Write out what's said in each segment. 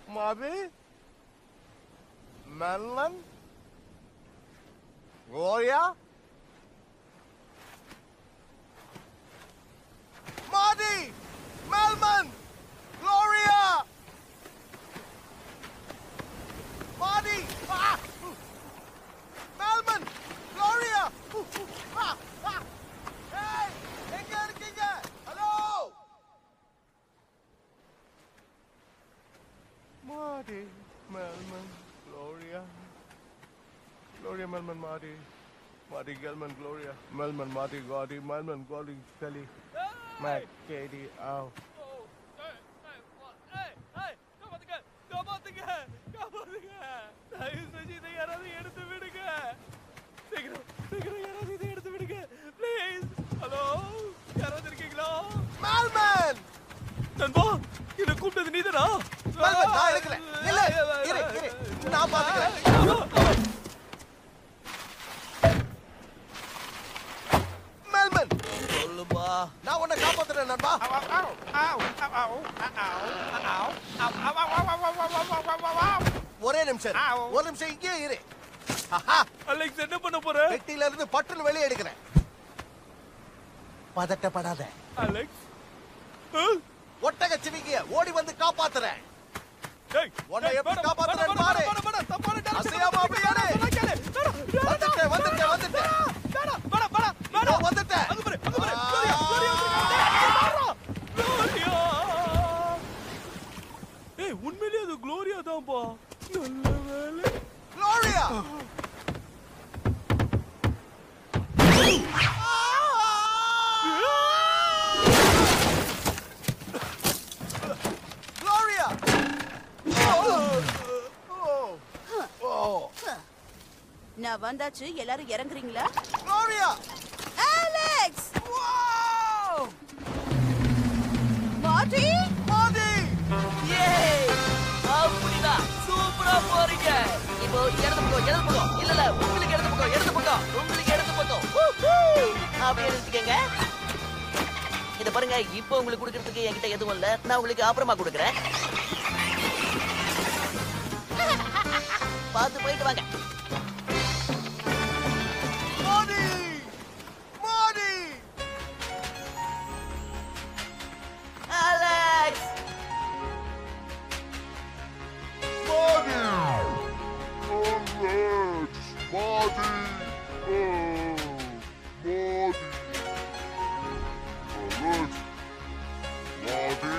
Marty? Madeline? Gloria? Marty! Melman! Gloria! Marty! Ah! Melman! Gloria! Ah! Ah! Hey! எங்க இருக்கீங்க hello Marty, Melman, Gloria. Gloria, Melman, Marty. Marty, Gelman, Gloria. Melman, Marty, Gordy, Melman, Gordy, Kelly. Mac, Katie, Al. காப்பாத்துங்க காப்பாத்துங்க காப்பாத்துங்க தயவு செஞ்சு இதை யாராவது எடுத்து விடுங்க சீக்கிரம் சீக்கிரம் யாராவது இதை எடுத்து விடுங்க ப்ளீஸ் ஹலோ யாராவது இருக்கீங்களா Melman! நண்பா என்ன கூப்பிட்டது நீதானா Melman, நான் எடுக்கல. இல்ல, இரு, இரு. நான் பாத்துக்கிறேன். Melman! சொல்லுப்பா நான் உன்னை காப்பாத்துறேன் நண்பா ஒரே நிமிஷம் இரு. ஒரு நிமிஷம் இங்கே இரு ஆஹா, அலெக்ஸ் என்ன பண்ண போற பெட்டியில இருந்து பட்டுன்னு வெளியே எடுக்கிறேன் பதட்டப்படாத அலெக்ஸ் ஒட்டக சிவிங்கிய ஓடி வந்து காப்பாத்துறேன் டேய் உன்னை டேய், எப்படி வேணாம், காப்பாத்துறேன்னு வேணாம், பாரு. வேணாம், வேணாம், தப்பான direction அசையாம ல அப்படியே இரு. வேணாம், கேளு. வேணாம், வேணாம், வந்துட்டேன் வந்துட்டேன் வந்துட்டேன் வேணாம், வேணாம், வேணாம், இதோ வேணாம். வந்துட்டேன் அங்க பாரு, அங்க பாரு. ஆ. gloria, gloria வந்திருக்காங்க. gloria. ஏய் உண்மையிலேயே அது குளோரியா தான்ப்பா நல்ல வேலை Gloria! Gloria! Oh! Oh! Oh! நான் வந்தாச்சு எல்லாரும் இறங்குறீங்களா Gloria! Alex Wow! Marty Marty! அப்படிதான் சூப்பரா போறீங்க இப்போ இடது பக்கம் இடது பக்கம் இல்ல இல்ல உங்களுக்கு இடது பக்கம் இடது பக்கம் உங்களுக்கு இடது பக்கம் Woohoo! அப்படியே நிறுத்திக்கங்க இத பாருங்க இப்போ உங்களுக்கு கொடுக்கறதுக்கு என்கிட்ட எதுவும் இல்ல நான் உங்களுக்கு அப்புறமா கொடுக்குறேன் பார்த்து போயிட்டு வாங்க Marty! Marty! Alex Body! Alex! Body! Oh! Body! Alex! Body!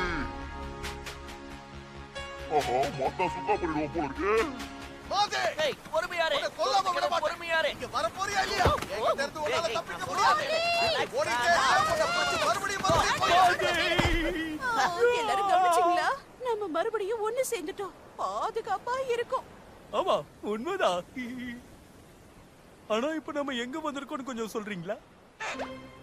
ஆஹா மாத்தா சுத்தா பண்ணிடுவோம் போல இருக்கு Marty! ஏய் பொறுமையாரு உன்னை கொல்லாம விட மாட்டேன். பொறுமையாரு இங்க வர போறியா இல்லையா? என்கிட்ட இருந்து உன்னால தப்பிக்க முடியாது. ஓடிட்டே இருந்தா உன்னை பிடிச்சு மறுபடியும் மறுபடியும் கொல்லுவேன். எல்லாரும் கவனிச்சீங்களா நம்ம மறுபடியும் ஒண்ணு சேர்ந்துட்டோம் பாதுகாப்பா இருக்கும் ஆமா உண்மைதான் ஆனா இப்ப நம்ம எங்க வந்திருக்கோம்னு கொஞ்சம் சொல்றீங்களா